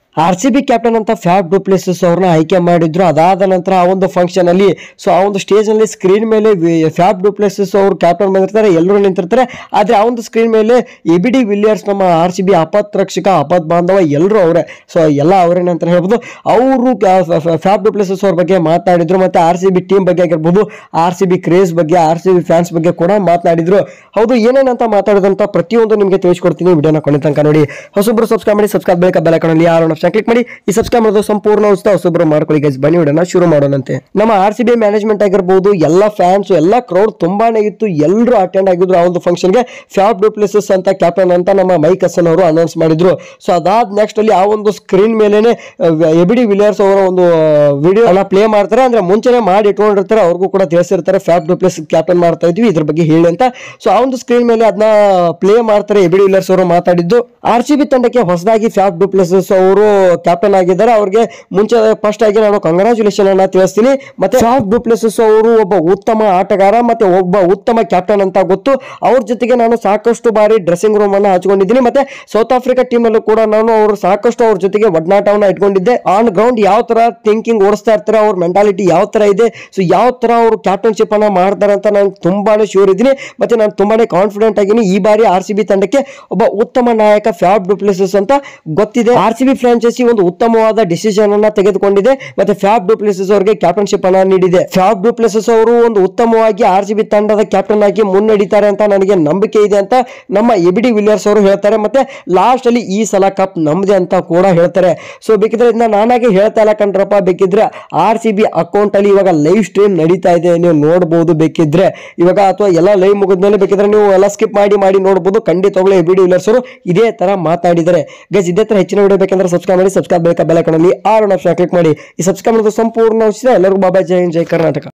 R C B captain ಅಂತ Faf du Plessis ಅವ್ರನ್ನ ಆಯ್ಕೆ ಮಾಡಿದ್ರು ಅದಾದ ನಂತರ ಆ ಒಂದು ಫಂಕ್ಷನ್ ಅಲ್ಲಿ ಸೊ ಆ ಒಂದು ಸ್ಟೇಜ್ ನಲ್ಲಿ ಸ್ಕ್ರೀನ್ ಮೇಲೆ ವಿ- ಫ್ಯಾಬ್ ಡುಪ್ಲೆಸಸ್ ಅವರು ಕ್ಯಾಪ್ಟನ್ ಬಂದಿರ್ತಾರೆ ಎಲ್ಲರೂ ನಿಂತಿರ್ತಾರೆ ಆದ್ರೆ ಆ ಒಂದು ಸ್ಕ್ರೀನ್ ಮೇಲೆ ಎ ಬಿ ಡಿ ವಿಲಿಯರ್ಸ್ ನಮ್ಮ ಆರ್ ಸಿ ಬಿ ಆಪತ್ ರಕ್ಷಕ ಆಪತ್ ಬಾಂಧವ ಎಲ್ಲರೂ ಅವರೇ ಸೊ ಎಲ್ಲ ಅವರೇನೆ ಅಂತ ಹೇಳ್ಬೋದು ಅವರು ಫ್ಯಾಬ್ ಡುಪ್ಲೆಸಸ್ ಅವ್ರ ಬಗ್ಗೆ ಮಾತನಾಡಿದ್ರು ಮತ್ತೆ ಆರ್ ಸಿ ಬಿ ಟೀಮ್ ಬಗ್ಗೆ ಆಗಿರ್ಬೋದು ಆರ್ ಸಿ ಬಿ ಕ್ರೇಜ್ ಬಗ್ಗೆ ಆರ್ ಸಿ ಬಿ ಫ್ಯಾನ್ಸ್ ಬಗ್ಗೆ ಕೂಡ ಮಾತನಾಡಿದ್ರು ಹೌದು ಏನೇನಂತ ಮಾತಾಡಿದಂತ ಪ್ರತಿಯೊಂದು ನಿಮಗೆ ತಿಳಿಸ್ಕೊಡ್ತೀನಿ ವಿಡಿಯೋನ ಕೊನೆ ತನಕ ನೋಡಿ ಹೊಸೊಬ್ರು ಸಬ್ಸ್ಕ್ರೈಬ್ ಮಾಡಿ ಸಬ್ಸ್ಕ್ರೈಬ್ ಬೇಕಾ ಬೆಲ್ ಐಕಾನ್ ಅಲ್ಲಿ ಯಾರು ಆಪ್ಷನ್ ಕ್ಲಿಕ್ ಮಾಡಿ ಈ ಸಬ್ಸ್ಕ್ರೈಬ್ ಮಾಡೋದು ಸಂಪೂರ್ಣ ಉಚಿತ ಹೊಸೊಬ್ರು ಮಾಡ್ಕೊಳ್ಳಿ ಗೈಸ್ ಬನ್ನಿ ವಿಡಿಯೋನ ಶುರು ಮಾಡೋಣಂತೆ ನಮ್ಮ ಆರ್ ಸಿ ಬಿ ಮ್ಯಾನೇಜ್ಮೆಂಟ್ ಆಗಿರ್ಬೋದು ಎಲ್ಲ ಫ್ಯಾನ್ಸ್ ಎಲ್ಲ ಕ್ರೌಡ್ ತುಂಬಾನೇ ಇತ್ತು ಎಲ್ಲರೂ ಅಟೆಂಡ್ ಆಗಿದ್ರು ಆ ಒಂದು ಫಂಕ್ಷನ್ಗೆ ಫ್ಯಾಬ್ ಡುಪ್ಲೆಸಸ್ ಅಂತ ಕ್ಯಾಪ್ಟನ್ ಅಂತ ನಮ್ಮ ಮೈಕ್ ಹಸನ್ ಅವರು ಅನೌನ್ಸ್ ಮಾಡಿದ್ರು ಸೊ ಅದಾದ ನೆಕ್ಸ್ಟ್ ಅಲ್ಲಿ ಆ ಒಂದು ಸ್ಕ್ರೀನ್ ಮೇಲೆನೆ ಎಬಿಡಿ ವಿಲಿಯರ್ಸ್ ಅವರ ಒಂದು ವಿಡಿಯೋ ಅನ್ನ ಪ್ಲೇ ಮಾಡ್ತಾರೆ ಅಂದ್ರೆ ಮುಂಚೆನೆ ಮಾಡಿ ಇಟ್ಕೊಂಡಿರ್ತಾರೆ ಅವ್ರಿಗೂ ಕೂಡ ತಿಳಿಸಿರ್ತಾರೆ ಫ್ಯಾಬ್ ಡುಪ್ಲೆಸ್ ಕ್ಯಾಪ್ಟನ್ ಮಾಡ್ತಾ ಇದ್ವಿ ಇದ್ರ ಬಗ್ಗೆ ಹೇಳಿ ಅಂತ ಸೊ ಆ ಒಂದು ಸ್ಕ್ರೀನ್ ಮೇಲೆ ಅದನ್ನ ಪ್ಲೇ ಮಾಡ್ತಾರೆ ಎಬಿಡಿ ವಿಲಿಯರ್ಸ್ ಅವರು ಮಾತಾಡಿದ್ದು ಆರ್ ಸಿ ಬಿ ತಂಡಕ್ಕೆ ಹೊಸದಾಗಿ ಫ್ಯಾಬ್ ಡುಪ್ಲೆಸಸ್ ಅವರು ಕ್ಯಾಪ್ಟನ್ ಆಗಿದ್ದಾರೆ ಅವ್ರಿಗೆ ಮುಂಚೆ ಫಸ್ಟ್ ಆಗಿ ನಾನು ಕಂಗ್ರಾಚುಲೇಷನ್ ಅನ್ನ ತಿಳಿಸ್ತೀನಿ ಮತ್ತೆ ಫ್ಯಾಬ್ ಡುಪ್ಲೆಸಸ್ ಅವರು ಒಬ್ಬ ಉತ್ತಮ ಆಟಗಾರ ಮತ್ತೆ ಒಬ್ಬ ಉತ್ತಮ ಕ್ಯಾಪ್ಟನ್ ಅಂತ ಗೊತ್ತು ಅವ್ರ ಜೊತೆಗೆ ನಾನು ಸಾಕಷ್ಟು ಬಾರಿ ಡ್ರೆಸ್ಸಿಂಗ್ ರೂಮ್ ಅನ್ನ ಹಚ್ಕೊಂಡಿದ್ದೀನಿ ಮತ್ತೆ ಸೌತ್ ಆಫ್ರಿಕಾ ಟೀಮ್ ಅಲ್ಲೂ ಕೂಡ ನಾನು ಅವರು ಸಾಕಷ್ಟು ಅವ್ರ ಜೊತೆಗೆ ಒಡನಾಟವನ್ನ ಇಟ್ಕೊಂಡಿದ್ದೆ ಆನ್ ಗ್ರೌಂಡ್ ಯಾವ ತರ ಥಿಂಕಿಂಗ್ ಓಡಿಸ್ತಾ ಇರ್ತಾರೆ ಅವ್ರ ಮೆಂಟಾಲಿಟಿ ಯಾವ ತರ ಇದೆ ಸೊ ಯಾವ ತರ ಅವರು ಕ್ಯಾಪ್ಟನ್ಶಿಪ್ ಅನ್ನ ಮಾಡ್ತಾರೆ ಅಂತ ನಾನು ತುಂಬಾನೇ ಶೂರ್ ಇದ್ದೀನಿ ಮತ್ತೆ ನಾನು ತುಂಬಾನೇ ಕಾನ್ಫಿಡೆಂಟ್ ಆಗಿನಿ ಈ ಬಾರಿ ಆರ್ ಸಿ ಬಿ ತಂಡಕ್ಕೆ ಒಬ್ಬ ಉತ್ತಮ ನಾಯಕ ಫ್ಯಾಬ್ ಡುಪ್ಲೆಸಸ್ ಅಂತ ಗೊತ್ತಿದೆ ಆರ್ ಸಿ ಬಿ ಫ್ರಾಂಚೈಸಿ ಒಂದು ಉತ್ತಮವಾದ ಡಿಸಿಷನ್ ಅನ್ನ ತೆಗೆದುಕೊಂಡಿದೆ ಮತ್ತೆ ಫ್ಯಾಬ್ ಡುಪ್ಲೆಸಸ್ ಅವರಿಗೆ ಕ್ಯಾಪ್ಟನ್ಶಿಪ್ ಅನ್ನ ನೀಡಿದೆ ಫ್ಯಾಬ್ ಡುಪ್ಲೆಸಸ್ ಅವರು ಒಂದು ಉತ್ತಮವಾಗಿ ಆರ್ ಸಿ ಬಿ ತಂಡದ ಕ್ಯಾಪ್ಟನ್ ಆಗಿ ಮುನ್ನಡೀತಾರೆ ಅಂತ ನನಗೆ ನಂಬಿಕೆ ಇದೆ ಅಂತ ನಮ್ಮ ಎಬಿಡಿ ವಿಲಿಯರ್ಸ್ ಅವರು ಹೇಳ್ತಾರೆ ಮತ್ತೆ ಲಾಸ್ಟ್ ಅಲ್ಲಿ ಈ ಸಲ ಕಪ್ ನಮ್ದೆ ಅಂತ ಕೂಡ ಹೇಳ್ತಾರೆ ಸೊ ಬೇಕಿದ್ರೆ ಇದನ್ನ ನಾನಾಗಿ ಹೇಳ್ತಾ ಇಲ್ಲ ಕಣ್ರಪ್ಪ ಬೇಕಿದ್ರೆ ಆರ್ ಸಿ ಬಿ ಅಕೌಂಟ್ ಅಲ್ಲಿ ಇವಾಗ ಲೈವ್ ಸ್ಟ್ರೀಮ್ ನಡೀತಾ ಇದೆ ನೀವು ನೋಡಬಹುದು ಬೇಕಿದ್ರೆ ಇವಾಗ ಅಥವಾ ಎಲ್ಲ ಲೈವ್ ಮುಗಿದ್ಮೇಲೆ ಬೇಕಿದ್ರೆ ನೀವು ಎಲ್ಲ ಸ್ಕಿಪ್ ಮಾಡಿ ಮಾಡಿ ನೋಡಬಹುದು ಖಂಡಿತವಾಗ್ಲೂ ಎಬಿಡಿ ವಿಲಿಯರ್ಸ್ ಅವರು ಇದೇ ತರ ಮಾತಾಡಿದ್ದಾರೆ ಗೈಸ್ ಇದೇ ತರ ಹೆಚ್ಚಿನ ವಿಡಿಯೋ ಬೇಕಂದ್ರೆ ಸಬ್ಸ್ಕ್ರೈಬ್ ಮಾಡಿ ಸಬ್ಸ್ಕ್ರೈಬ್ ಬೇಕಾ ಬೆಲ್ ಐಕಾನ್ ಅಲ್ಲಿ ಆರ್ ಆಪ್ಷನ್ ಕ್ಲಿಕ್ ಮಾಡಿ ಈ ಸಬ್ಸ್ಕ್ರೈಬ್ ಮಾಡೋದು ಸಂಪೂರ್ಣ ಉಚಿತ ಎಲ್ಲರಿಗೂ ಬಾಬಾ ಜೈ ಹಿಂದ್, ಜೈ ಕರ್ನಾಟಕ